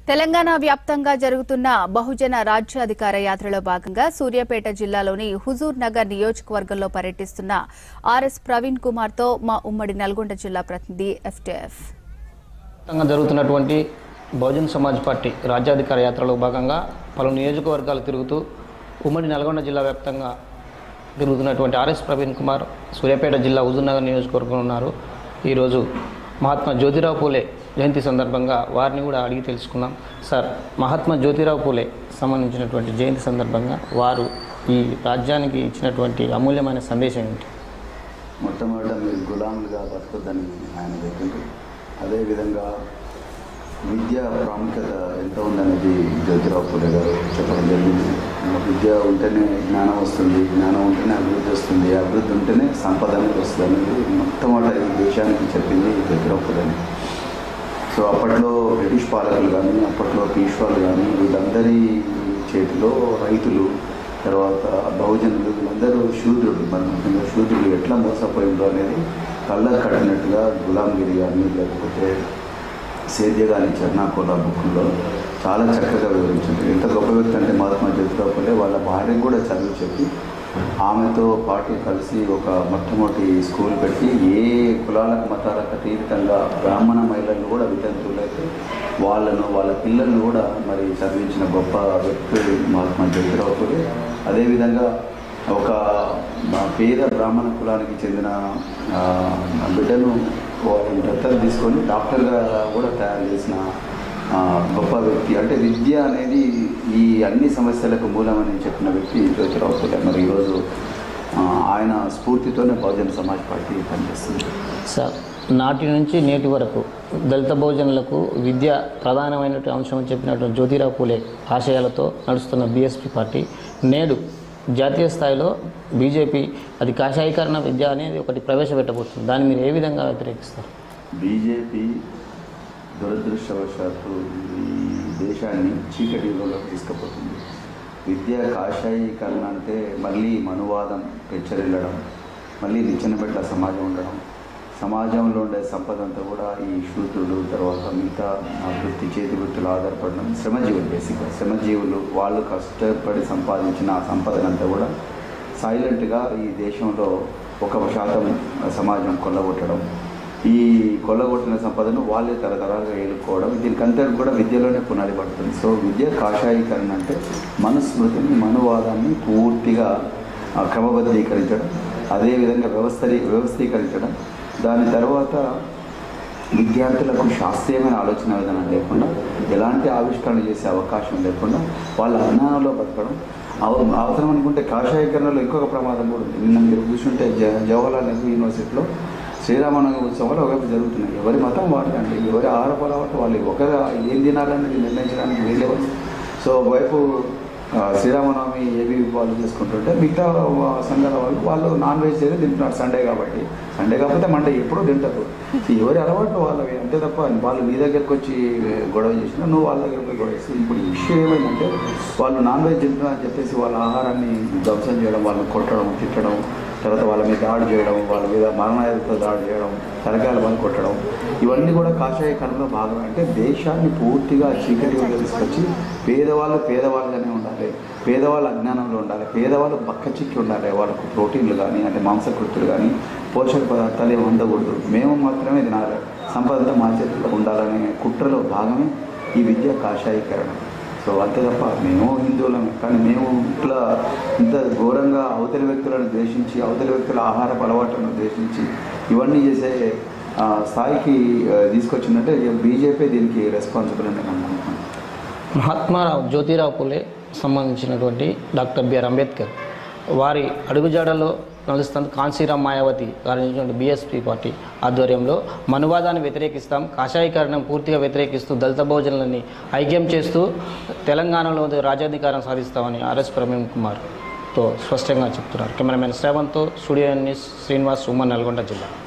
తెలంగాణ వ్యాప్తంగా జరుగుతున్న బహుజన రాజ్యాధికార యాత్రలో భాగంగా సూర్యాపేట జిల్లాలోని హుజూర్ నగర్ నియోజకవర్గంలో పర్యటిస్తున్న ఆర్ఎస్ ప్రవీణ్ కుమార్ తో మా ఉమ్మడి నల్గొండ జిల్లా ప్రతినిధి ఎఫ్టీఎఫ్ వ్యాప్తంగా జరుగుతున్నటువంటి బహుజన్ సమాజ్ పార్టీ రాజ్యాధికార యాత్రలో భాగంగా పలు నియోజకవర్గాలు తిరుగుతూ ఉమ్మడి నల్గొండ జిల్లా వ్యాప్తంగా తిరుగుతున్నటువంటి ఆర్ఎస్ ప్రవీణ్ కుమార్ సూర్యాపేట జిల్లా హుజూర్నగర్ నియోజకవర్గంలో ఉన్నారు ఈరోజు మహాత్మా జ్యోతిరావు పూలే జయంతి సందర్భంగా వారిని కూడా అడిగి తెలుసుకున్నాం సార్ మహాత్మా జ్యోతిరావు పూలే సంబంధించినటువంటి జయంతి సందర్భంగా వారు ఈ రాజ్యానికి ఇచ్చినటువంటి అమూల్యమైన సందేశం ఏంటి మొట్టమొదట మీరు గులాములుగా బతకొద్దని ఆయన చెప్పింది అదేవిధంగా విద్య ప్రాముఖ్యత ఎంత ఉందనేది జ్యోతిరావు పూలే గారు చెప్పడం జరిగింది విద్య ఉంటేనే జ్ఞానం వస్తుంది జ్ఞానం ఉంటేనే అభివృద్ధి వస్తుంది అభివృద్ధి ఉంటేనే సంపద అనేది వస్తుంది అనేది మొట్టమొదట ఈ దేశానికి చెప్పింది జ్యోతిరావు పూలేని సో అప్పట్లో బ్రిటిష్ పాలకులు కానీ అప్పట్లో పీష్వాలు కానీ వీళ్ళందరి చేతిలో రైతులు తర్వాత బహుజనులు వీళ్ళందరూ శూద్రులు మన ముఖ్యంగా శూద్రులు ఎట్లా మోసపోయిందో అనేది కళ్ళకు కట్టినట్టుగా గులాంగిరి కానీ లేకపోతే సేద్య కానీ చర్నాకోల బుక్లో చాలా చక్కగా వివరించింది ఎంత గొప్ప వ్యక్తి అంటే మహాత్మా జ్యోతిరావు పూలే వాళ్ళ భార్యకు కూడా చదువు చెప్పి ఆమెతో పాటు కలిసి ఒక మొట్టమొదటి స్కూల్ పెట్టి ఏ కులాలకు మతాలకు అతీతంగా బ్రాహ్మణ మహిళలను కూడా వితంతువులైతే వాళ్ళను వాళ్ళ పిల్లలను కూడా మరి చదివించిన గొప్ప వ్యక్తి మహాత్మా జ్యోతిరావు పూలే అదేవిధంగా ఒక మా పేద బ్రాహ్మణ కులానికి చెందిన ఆ, బిడ్డను వాళ్ళని దత్తత తీసుకొని డాక్టర్గా కూడా తయారు చేసిన ఆ, గొప్ప వ్యక్తి అంటే విద్య అనేది ఈ అన్ని సమస్యలకు మూలమని చెప్పిన వ్యక్తి జ్యోతిరావు పూలే మరి ఈరోజు ఆ, ఆయన స్ఫూర్తితోనే బహుజన సమాజ్ పార్టీ పనిచేస్తుంది సార్ నాటి నుంచి నేటి వరకు దళిత భోజనులకు విద్య ప్రధానమైనటువంటి అంశం అని చెప్పినట్టు జ్యోతిరావు పూలే ఆశయాలతో నడుస్తున్న బీఎస్పీ పార్టీ నేడు జాతీయ స్థాయిలో బీజేపీ అది కాషాయీకరణ విద్య అనేది ఒకటి ప్రవేశపెట్టబోతుంది దాన్ని మీరు ఏ విధంగా వ్యతిరేకిస్తారు బీజేపీ దురదృష్టవశాత్తు ఈ దేశాన్ని చీకటి యుగంలోకి తీసుకుపోతుంది విద్య కాషాయీకరణ అంటే మళ్ళీ మనువాదం పెచ్చరిల్లడం మళ్ళీ నిచ్చెనబెట్ల సమాజం ఉండడం సమాజంలో ఉండే సంపద అంతా కూడా ఈ శూద్రులు తర్వాత మిగతా ఆ వృత్తి చేతి వృత్తులు ఆధారపడడం శ్రమజీవులు బేసిక్గా శ్రమజీవులు వాళ్ళు కష్టపడి సంపాదించిన ఆ సంపదనంతా కూడా సైలెంట్గా ఈ దేశంలో ఒక శాతం సమాజం కొల్లగొట్టడం ఈ కొల్లగొట్టిన సంపదను వాళ్ళే తరతరాలుగా ఏలుకోవడం దీనికంతా కూడా విద్యలోనే పునాది పడుతుంది సో విద్య కాషాయీకరణ అంటే మనుస్మృతిని మనువాదాన్ని పూర్తిగా ఆ, క్రమబద్ధీకరించడం అదేవిధంగా వ్యవస్థీ వ్యవస్థీకరించడం దాని తర్వాత విద్యార్థులకు శాస్త్రీయమైన ఆలోచన విధానం లేకుండా ఎలాంటి ఆవిష్కరణ చేసే అవకాశం లేకుండా వాళ్ళ అజ్ఞానంలో బతకడం అవ- అవసరం అనుకుంటే కాషాయీకరణలో ఇంకొక ప్రమాదం కూడా ఉంది నిన్న మీరు చూసుంటే జ జవహర్లాల్ నెహ్రూ యూనివర్సిటీలో శ్రీరామనవమి ఉత్సవాలు ఒకవైపు జరుగుతున్నాయి ఎవరి మతం వాళ్ళండి ఎవరి ఆహార అలవాటు వాళ్ళు ఒకరు ఏం తినాలనేది నిర్ణయించడానికి వీళ్ళేవారు సో ఒకవైపు ఆ, శ్రీరామనవమి ఏవి వాళ్ళు చేసుకుంటుంటే మిగతా ఆ, సంఘాల వాళ్ళు వాళ్ళు నాన్ వెజ్ అయితే తింటున్నారు సండే కాబట్టి సండే కాకపోతే మండే ఎప్పుడూ తింటారు ఎవరి అలవాటు వాళ్ళవి అంతే తప్ప వాళ్ళు నీ దగ్గరికి వచ్చి గొడవ చేసినా నువ్వు వాళ్ళ దగ్గరికి పోయి గొడవ చేసి ఇప్పుడు ఈ విషయం ఏమైందంటే వాళ్ళు నాన్ వెజ్ తింటున్నారని చెప్పేసి వాళ్ళ ఆహారాన్ని ధ్వంసం చేయడం వాళ్ళని కొట్టడం తిట్టడం తర్వాత వాళ్ళ మీద దాడి చేయడం వాళ్ళ మీద మరణాయులతో దాడి చేయడం తలకాయల పని కొట్టడం ఇవన్నీ కూడా కాషాయకరణలో భాగం అంటే దేశాన్ని పూర్తిగా చీకటి వైపు తీసుకొచ్చి పేదవాళ్ళు పేదవాళ్ళుగానే ఉండాలి పేదవాళ్ళు అజ్ఞానంలో ఉండాలి పేదవాళ్ళు బక్క చిక్కి ఉండాలి వాళ్ళకు ప్రోటీన్లు కానీ అంటే మాంసకృతులు కానీ పోషక పదార్థాలు ఏమి ఉండకూడదు మేము మాత్రమే తినాలి సంపద అంతా మా చేతుల్లో ఉండాలనే కుట్రలో భాగమే ఈ విద్య కాషాయీకరణ సో అంతే తప్ప మేము హిందువులమే కానీ మేము ఇట్లా ఇంత ఘోరంగా అవతలి వ్యక్తులను ద్వేషించి అవతలి వ్యక్తుల ఆహార అలవాట్లను ద్వేషించి ఇవన్నీ చేసే ఆ, స్థాయికి ఆ, తీసుకొచ్చిందంటే బీజేపీ దీనికి రెస్పాన్సిబుల్ అని నేను అనుకుంటున్నాను మహాత్మారావు జ్యోతిరావు పూలే సంబంధించినటువంటి డాక్టర్ బిఆర్ అంబేద్కర్ వారి అడుగుజాడలో నడుస్తున్న కాంశీరామ్ మాయావతి గారించినటువంటి బీఎస్పీ పార్టీ ఆధ్వర్యంలో మనువాదాన్ని వ్యతిరేకిస్తాం కాషాయీకరణం పూర్తిగా వ్యతిరేకిస్తూ దళిత భోజనాలని ఐక్యం చేస్తూ తెలంగాణలో రాజ్యాధికారం సాధిస్తామని ఆర్ఎస్ ప్రవీణ్ కుమార్తో స్పష్టంగా చెప్తున్నారు కెమెరామెన్ శ్రావంత్తో స్టూడియో న్యూస్ శ్రీనివాస్ ఉమ్మన్ నల్గొండ జిల్లా